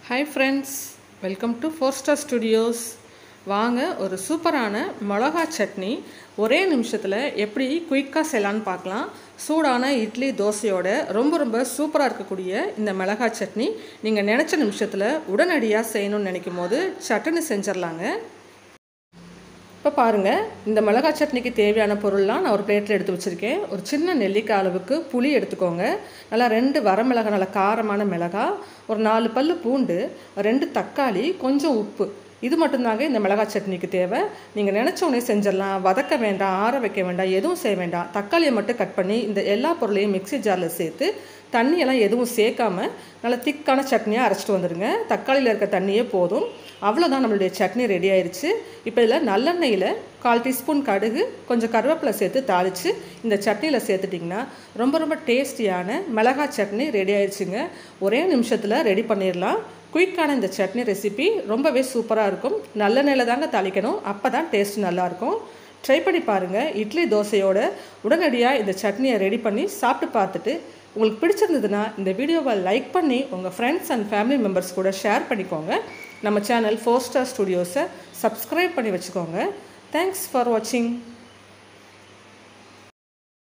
hi friends welcome to four star studios வாங்க ஒரு சூப்பரான மிளகா சட்னி ஒரே நிமிஷத்தில் எப்படி குயிக்காக செய்யலான்னு பார்க்கலாம் சூடான இட்லி தோசையோட ரொம்ப ரொம்ப சூப்பராக இருக்கக்கூடிய இந்த மிளகா சட்னி நீங்கள் நினச்ச நிமிஷத்தில் உடனடியாக செய்யணும்னு நினைக்கும் போது சட்னி செஞ்சிடலாங்க இப்போ பாருங்கள் இந்த மிளகா சட்னிக்கு தேவையான பொருள்லாம் நான் ஒரு பிளேட்டில் எடுத்து வச்சுருக்கேன் ஒரு சின்ன நெல்லிக்காய் அளவுக்கு புளி எடுத்துக்கோங்க நல்லா ரெண்டு வரமிளகா நல்லா காரமான மிளகா ஒரு நாலு பல் பூண்டு ரெண்டு தக்காளி கொஞ்சம் உப்பு இது மட்டும்தாங்க இந்த மிளகாய் சட்னிக்கு தேவை நீங்கள் நினச்ச உடனே செஞ்சிடலாம் வதக்க வேண்டாம் ஆற வைக்க வேண்டாம் எதுவும் செய்ய வேண்டாம் தக்காளியை மட்டும் கட் பண்ணி இந்த எல்லா பொருளையும் மிக்சி ஜாரில் சேர்த்து தண்ணியெல்லாம் எதுவும் சேர்க்காம நல்லா திக்கான சட்னியாக அரைச்சிட்டு வந்துடுங்க தக்காளியில் இருக்க தண்ணியே போதும் அவ்வளோதான் நம்மளுடைய சட்னி ரெடி ஆயிடுச்சு இப்போ இதில் நல்லெண்ணெயில் கால் டீஸ்பூன் கடுகு கொஞ்சம் கருவேப்பிலை சேர்த்து தாளித்து இந்த சட்னியில் சேர்த்துட்டிங்கன்னா ரொம்ப ரொம்ப டேஸ்டியான மிளகாய் சட்னி ரெடி ஆயிடுச்சுங்க ஒரே நிமிஷத்தில் ரெடி பண்ணிடலாம் குயிக்கான இந்த சட்னி ரெசிபி ரொம்பவே சூப்பராக இருக்கும் நல்லெண்ணெயில் தாங்க தாளிக்கணும் அப்போ தான் டேஸ்ட் நல்லாயிருக்கும் ட்ரை பண்ணி பாருங்கள் இட்லி தோசையோட உடனடியாக இந்த சட்னியை ரெடி பண்ணி சாப்பிட்டு பார்த்துட்டு உங்களுக்கு பிடிச்சிருந்ததுன்னா இந்த வீடியோவை லைக் பண்ணி உங்கள் ஃப்ரெண்ட்ஸ் அண்ட் ஃபேமிலி மெம்பர்ஸ் கூட ஷேர் பண்ணிக்கோங்க நம்ம சேனல் ஃபோர் ஸ்டார் ஸ்டுடியோஸை சப்ஸ்கிரைப் பண்ணி வச்சுக்கோங்க தேங்க்ஸ் ஃபார் வாட்சிங்